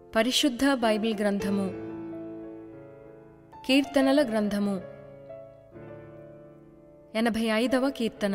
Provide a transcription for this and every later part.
పరిశుద్ధ బైబిల్ గ్రంథము కీర్తనల గ్రంథము ఎనభై ఐదవ కీర్తన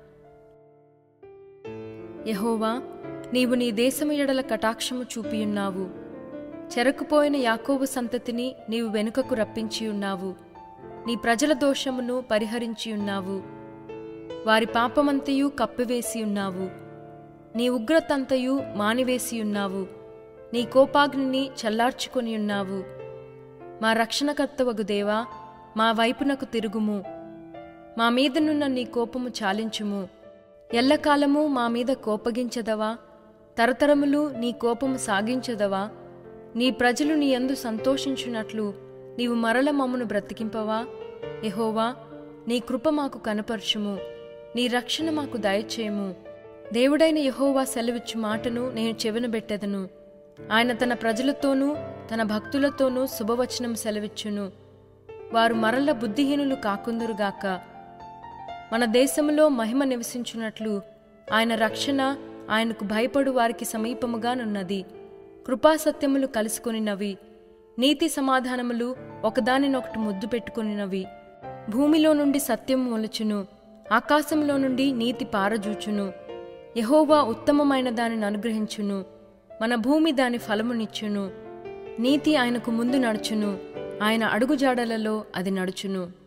యహోవా నీవు నీ దేశము ఎడల కటాక్షము చూపియున్నావు చెరకుపోయిన యాకోబు సంతతిని నీవు వెనుకకు రప్పించియున్నావు నీ ప్రజల దోషమును పరిహరించియున్నావు వారి పాపమంతయు కప్పివేసియున్నావు నీ ఉగ్రతంతయు మానివేసియున్నావు నీ కోపాగ్నిని చల్లార్చుకొని ఉన్నావు మా రక్షణకర్తవగు దేవా మా వైపునకు తిరుగుము మా మీదనున్న నీ కోపము చాలించుము ఎల్లకాలము మా మీద కోపగించదవా తరతరములు నీ కోపము సాగించదవా నీ ప్రజలు నీ యందు సంతోషించున్నట్లు నీవు మరల మమ్మను బ్రతికింపవా ఎహోవా నీ కృప మాకు కనపరచుము నీ రక్షణ మాకు దయచేయము దేవుడైన యహోవా సెలవిచ్చు మాటను నేను చెవినబెట్టెదను ఆయన తన ప్రజలతోనూ తన భక్తులతోనూ శుభవచనం సెలవిచ్చును వారు మరల బుద్ధిహీనులు కాకుందురుగాక మన దేశంలో మహిమ నివసించున్నట్లు ఆయన రక్షణ ఆయనకు భయపడు వారికి సమీపముగానున్నది కృపాసత్యములు కలుసుకొనినవి నీతి సమాధానములు ఒకదానినొకటి ముద్దు పెట్టుకొనినవి భూమిలో నుండి సత్యము మొలుచును ఆకాశంలో నుండి నీతి పారజూచును యహోవా ఉత్తమమైన దానిని అనుగ్రహించును మన భూమి దాని ఫలమునిచ్చును నీతి ఆయనకు ముందు నడుచును ఆయన అడుగుజాడలలో అది నడుచును